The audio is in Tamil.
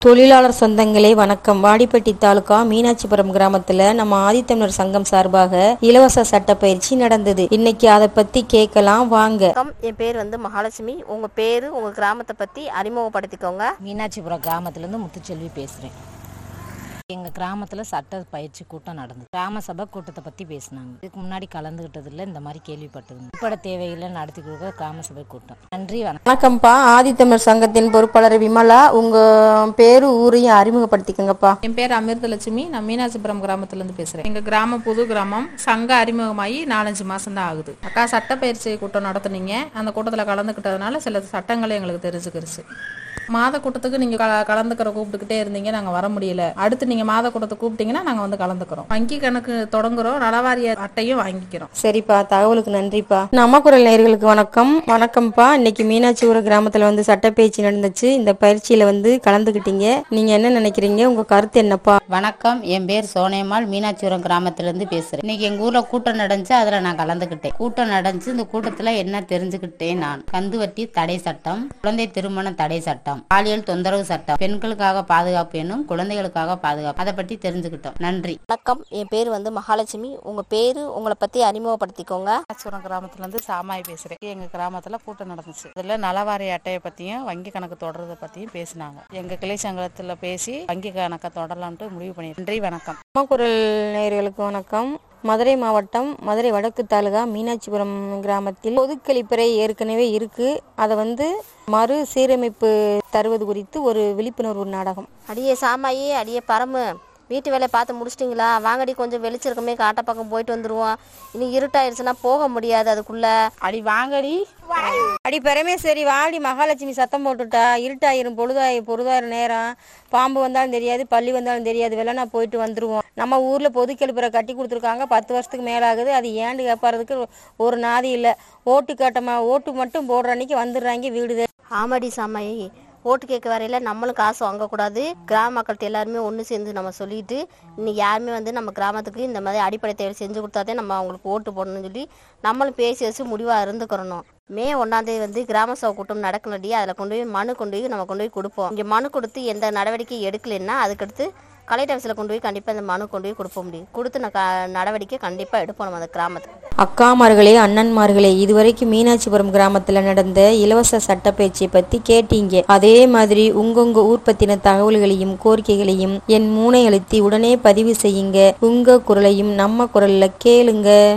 தொழிலாளர் சொந்தங்களே வணக்கம் வாடிப்பட்டி தாலுகா மீனாட்சிபுரம் கிராமத்துல நம்ம ஆதித்தமிழர் சங்கம் சார்பாக இலவச சட்ட பயிற்சி நடந்தது இன்னைக்கு அதை பத்தி கேட்கலாம் வாங்க வணக்கம் என் பேர் வந்து மகாலட்சுமி உங்க பேரு உங்க கிராமத்தை பத்தி அறிமுகப்படுத்திக்கோங்க மீனாட்சிபுரம் கிராமத்துலேருந்து முத்துச்செல்வி பேசுகிறேன் எங்கள் கிராமத்தில் சட்ட பயிற்சி கூட்டம் நடந்தது கிராம சபை கூட்டத்தை பற்றி பேசினாங்க இதுக்கு முன்னாடி கலந்துக்கிட்டதில்ல இந்த மாதிரி கேள்விப்பட்டது அடிப்படை தேவைகளை நடத்தி கொடுக்குற கிராம சபை கூட்டம் நன்றி வணக்கம் வணக்கம்ப்பா ஆதித்தமிழர் சங்கத்தின் பொறுப்பாளர் விமலா உங்க பேரு ஊரையும் அறிமுகப்படுத்திக்கங்கப்பா என் பேர் அமிர்தலட்சுமி நான் மீனாட்சிபுரம் கிராமத்துலேருந்து பேசுகிறேன் எங்கள் கிராமம் புது கிராமம் சங்க அறிமுகமாகி நாலஞ்சு மாதம் தான் ஆகுது அக்கா சட்டப்பயிற்சி கூட்டம் நடத்துனீங்க அந்த கூட்டத்தில் கலந்துக்கிட்டதுனால சில சட்டங்களை எங்களுக்கு தெரிஞ்சுக்கிருச்சு மாத கூட்டத்துக்கு நீங்கள் க கலந்துக்கிற கூப்பிட்டுக்கிட்டே இருந்தீங்க நாங்கள் வர முடியல அடுத்து நீங்கள் மாத கூட்டத்தை கூப்பிட்டீங்கன்னா நாங்கள் வந்து கலந்துக்கிறோம் வங்கி கணக்கு தொடங்குறோம் நலவாரிய அட்டையும் வாங்கிக்கிறோம் சரிப்பா தகவலுக்கு நன்றிப்பா நம்ம குரல் நேயர்களுக்கு வணக்கம் வணக்கம்ப்பா இன்னைக்கு மீனாட்சிபுரம் கிராமத்துல வந்து சட்டப்பயிற்சி நடந்துச்சு இந்த பயிற்சியில வந்து கலந்துக்கிட்டீங்க நீங்க என்ன நினைக்கிறீங்க உங்க கருத்து என்னப்பா வணக்கம் என் பேர் சோனையம்மாள் மீனாட்சிபுரம் கிராமத்திலேருந்து பேசுகிறேன் இன்னைக்கு எங்கள் ஊரில் கூட்டம் நடந்துச்சு அதில் நான் கலந்துக்கிட்டேன் கூட்டம் நடந்துச்சு இந்த கூட்டத்தில் என்ன தெரிஞ்சுக்கிட்டேன் நான் கந்துவட்டி தடை சட்டம் குழந்தை திருமண தடை சட்டம் பாலியல் தொந்தரவு சட்டம் பெண்களுக்காக பாதுகாப்பு என்னும் குழந்தைகளுக்காக பாதுகாப்பு அதை பற்றி தெரிஞ்சுக்கிட்டோம் நன்றி வணக்கம் என் பேர் வந்து மகாலட்சுமி உங்க பேரு உங்களை பத்தி அறிமுகப்படுத்திக்கோங்க மீனாட்சிபுரம் கிராமத்துலேருந்து சாமாய் பேசுகிறேன் எங்கள் கிராமத்தில் கூட்டம் நடந்துச்சு இதில் நலவாரிய அட்டையை பற்றியும் வங்கி கணக்கு தொடர்றதை பற்றியும் பேசினாங்க எங்கள் கிளை சங்கத்தில் பேசி வங்கி கணக்கை தொடரலான்ட்டு முடிவு பண்ணி நன்றி வணக்கம் நம்ம குரல் நேயர்களுக்கு வணக்கம் மதுரை மாவட்டம் மதுரை வடக்கு தாலுகா மீனாட்சிபுரம் கிராமத்தில் பொதுக்கழிப்பறை ஏற்கனவே இருக்கு அதை வந்து மறு சீரமைப்பு தருவது குறித்து ஒரு விழிப்புணர்வு நாடகம் அடியே சாமாயி அடியே பரமு வீட்டு வேலையை பார்த்து முடிச்சிட்டிங்களா வாங்கடி கொஞ்சம் வெளிச்சிருக்கமே காட்ட பக்கம் போயிட்டு வந்துருவோம் இனி இருட்டாயிருச்சுன்னா போக முடியாது அதுக்குள்ள அடி வாங்கடி அடி பரமேஸ்வரி வாடி மகாலட்சுமி சத்தம் போட்டுட்டா இருட்டாயிரும் பொழுதாயி பொழுதாயிரம் நேரம் பாம்பு வந்தாலும் தெரியாது பள்ளி வந்தாலும் தெரியாது வெள்ளனா போயிட்டு வந்துருவோம் நம்ம ஊர்ல பொது கழிப்பறை கட்டி கொடுத்துருக்காங்க பத்து வருஷத்துக்கு மேல ஆகுது அது ஏண்டு கேட்பாறதுக்கு ஒரு நாதி இல்லை ஓட்டு கட்டமா ஓட்டு மட்டும் போடுற அன்னைக்கு வந்துடுறாங்க வீடு ஆமாடி சாமாயி ஓட்டு கேட்க வரையில நம்மளும் காசு வாங்கக்கூடாது கிராம மக்கள்கிட்ட எல்லாருமே ஒன்று சேர்ந்து நம்ம சொல்லிட்டு இன்னைக்கு யாருமே வந்து நம்ம கிராமத்துக்கு இந்த மாதிரி அடிப்படை தேவை செஞ்சு கொடுத்தாதே நம்ம அவங்களுக்கு ஓட்டு போடணும்னு சொல்லி நம்மளும் பேசி வச்சு முடிவாக இருந்துக்கிறணும் மே ஒன்றாந்தேதி வந்து கிராம சபை கூட்டம் நடக்கணுடி அதில் கொண்டு போய் மனு கொண்டு போய் நம்ம கொண்டு போய் கொடுப்போம் இங்கே மனு கொடுத்து எந்த நடவடிக்கை எடுக்கலைன்னா அதுக்கடுத்து கலெக்டர் ஆஃபீஸில் கொண்டு போய் கண்டிப்பாக இந்த மனு கொண்டு போய் கொடுப்ப முடியும் கொடுத்து நான் க நடவடிக்கை கண்டிப்பாக எடுப்போம் நம்ம அந்த கிராமத்துக்கு அக்காமார்களே அண்ணன்மார்களே இதுவரைக்கும் மீனாட்சிபுரம் கிராமத்துல நடந்த இலவச சட்ட பயிற்சியை பத்தி கேட்டீங்க அதே மாதிரி உங்கவுங்க ஊர் பத்தின தகவல்களையும் கோரிக்கைகளையும் என் மூனை அழுத்தி உடனே பதிவு செய்யுங்க உங்க குரலையும் நம்ம குரல்ல கேளுங்க